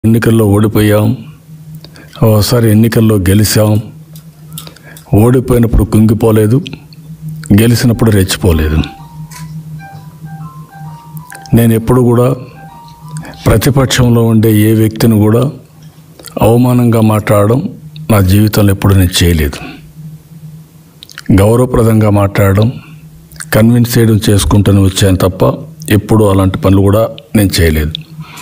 ఎన్నికల్లో ఓడిపోయాం ఓసారి ఎన్నికల్లో గెలిచాం ఓడిపోయినప్పుడు కుంగిపోలేదు గెలిచినప్పుడు రెచ్చిపోలేదు నేను ఎప్పుడు కూడా ప్రతిపక్షంలో ఉండే ఏ వ్యక్తిని కూడా అవమానంగా మాట్లాడడం నా జీవితంలో ఎప్పుడు నేను చేయలేదు గౌరవప్రదంగా మాట్లాడడం కన్విన్స్ చేయడం చేసుకుంటూనే వచ్చాను తప్ప ఎప్పుడు అలాంటి పనులు కూడా నేను చేయలేదు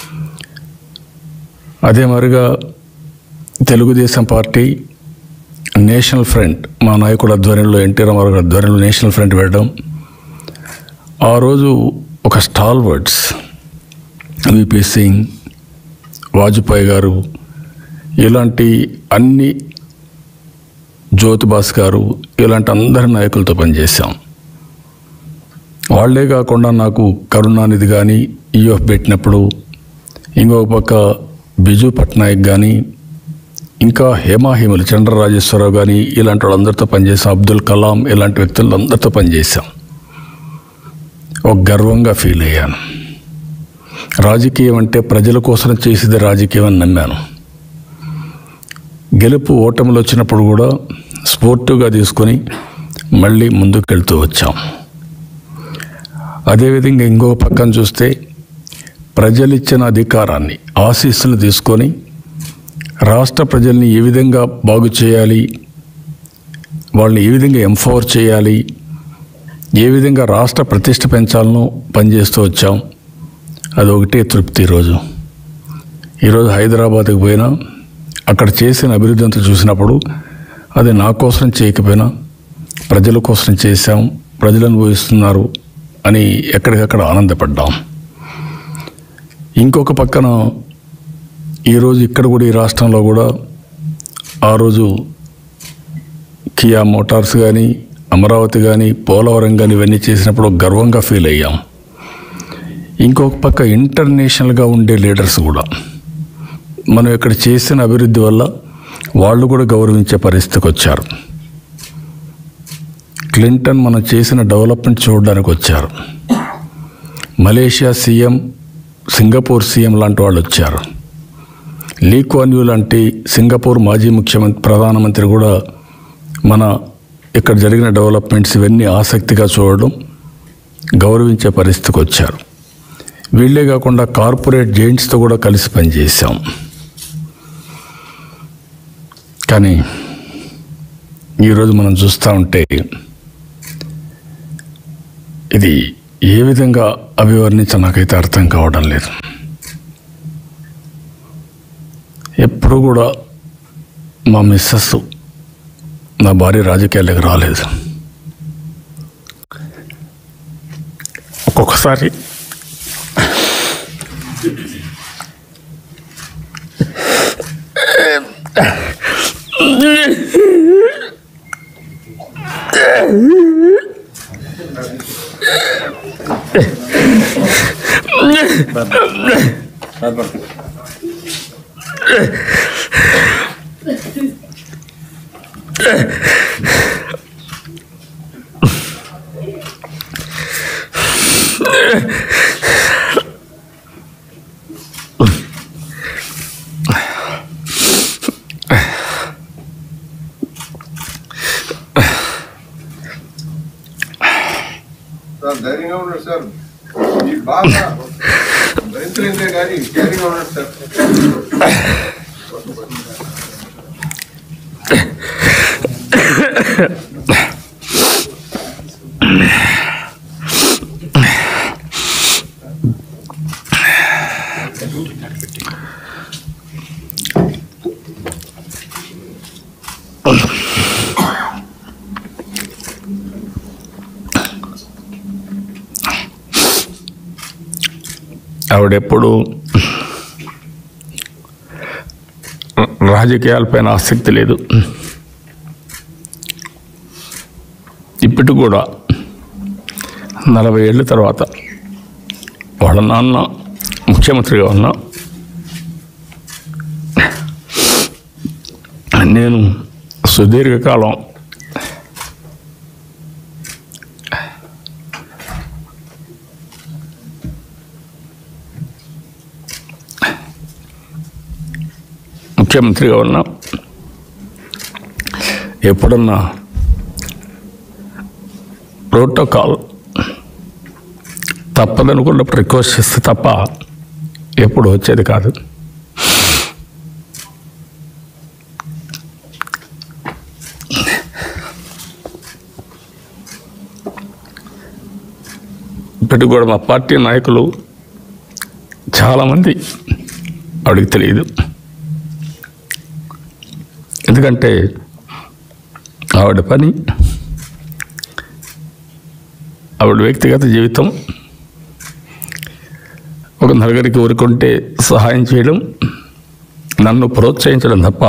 అదే మరిగా తెలుగుదేశం పార్టీ నేషనల్ ఫ్రంట్ మా నాయకుడు ఆధ్వర్యంలో ఎన్టీ రామారావు గారి ఆధ్వర్యంలో నేషనల్ ఫ్రంట్ పెట్టడం ఆ రోజు ఒక స్టాల్ వర్డ్స్ విపి సింగ్ వాజ్పేయి గారు ఇలాంటి అన్ని జ్యోతిబాస్ గారు ఇలాంటి అందరి నాయకులతో పనిచేశాం వాళ్ళే కాకుండా నాకు కరుణానిధి కానీ ఈఎఫ్ పెట్టినప్పుడు ఇంకొక పక్క బిజు పట్నాయక్ కానీ ఇంకా హేమాహేములు చంద్రరాజేశ్వరరావు కానీ ఇలాంటి వాళ్ళందరితో పనిచేసాం అబ్దుల్ కలాం ఇలాంటి వ్యక్తులు అందరితో పనిచేశాం ఒక గర్వంగా ఫీల్ అయ్యాను రాజకీయం అంటే ప్రజల కోసం చేసేది రాజకీయం అని నమ్మాను గెలుపు ఓటములు వచ్చినప్పుడు కూడా స్పోర్టివ్గా తీసుకొని మళ్ళీ ముందుకు వెళ్తూ వచ్చాం అదేవిధంగా ఇంకో పక్కన చూస్తే ప్రజలిచ్చిన అధికారాన్ని ఆశీస్సులు తీసుకొని రాష్ట్ర ప్రజల్ని ఏ విధంగా బాగు చేయాలి వాళ్ళని ఏ విధంగా ఎంపవర్ చేయాలి ఏ విధంగా రాష్ట్ర ప్రతిష్ట పెంచాలనో పనిచేస్తూ వచ్చాం అది ఒకటే తృప్తి ఈరోజు ఈరోజు హైదరాబాద్కి పోయినా అక్కడ చేసిన అభివృద్ధి అంతా చూసినప్పుడు అది నా కోసం చేయకపోయినా ప్రజల కోసం చేశాం ప్రజలు అనుభవిస్తున్నారు అని ఎక్కడికక్కడ ఆనందపడ్డాం ఇంకొక పక్కన ఈరోజు ఇక్కడ కూడా ఈ రాష్ట్రంలో కూడా ఆ రోజు కియా మోటార్స్ కానీ అమరావతి కానీ పోలవరం కానీ ఇవన్నీ చేసినప్పుడు గర్వంగా ఫీల్ అయ్యాం ఇంకొక పక్క ఇంటర్నేషనల్గా ఉండే లీడర్స్ కూడా మనం ఇక్కడ చేసిన అభివృద్ధి వల్ల వాళ్ళు కూడా గౌరవించే పరిస్థితికి వచ్చారు క్లింటన్ మనం చేసిన డెవలప్మెంట్ చూడడానికి వచ్చారు మలేషియా సీఎం సింగపూర్ సీఎం లాంటి వాళ్ళు వచ్చారు లీ కువాన్ యూ లాంటి సింగపూర్ మాజీ ముఖ్యమంత్రి ప్రధానమంత్రి కూడా మన ఇక్కడ జరిగిన డెవలప్మెంట్స్ ఇవన్నీ ఆసక్తిగా చూడడం గౌరవించే పరిస్థితికి వచ్చారు వీళ్ళే కాకుండా కార్పొరేట్ జైంట్స్తో కూడా కలిసి పనిచేసాం కానీ ఈరోజు మనం చూస్తూ ఉంటే ఇది ఏ విధంగా అభివర్ణించ నాకైతే అర్థం కావడం లేదు ఎప్పుడు కూడా మా మిస్సెస్ నా భార్య రాజకీయాలకు రాలేదు ఒక్కొక్కసారి సార్ ధైర్యంగా ఉన్నాడు సార్ ఈ బాగా భరించలేదే కానీ ధైర్యంగా ఉన్నాడు సార్ ఆవిడెప్పుడు రాజకీయాలపైన ఆసక్తి లేదు ఇప్పటికి కూడా నలభై ఏళ్ళ తర్వాత వాళ్ళ నాన్న ముఖ్యమంత్రిగా ఉన్నా నేను సుదీర్ఘకాలం ముఖ్యమంత్రిగా ఉన్నా ఎప్పుడన్నా ప్రోటోకాల్ తప్పదనుకున్నప్పుడు రిక్వెస్ట్ చేస్తే తప్ప ఎప్పుడు వచ్చేది కాదు ఇప్పటికి కూడా మా పార్టీ నాయకులు చాలామంది ఆవిడకి తెలియదు ఎందుకంటే ఆవిడ పని ఆవిడ వ్యక్తిగత జీవితం ఒక నలుగురికి ఊరుకుంటే సహాయం చేయడం నన్ను ప్రోత్సహించడం తప్ప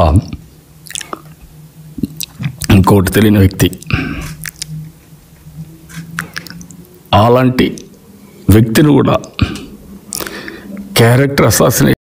ఇంకోటి తెలియని వ్యక్తి అలాంటి వ్యక్తిని కూడా క్యారెక్టర్ అసాసినేట్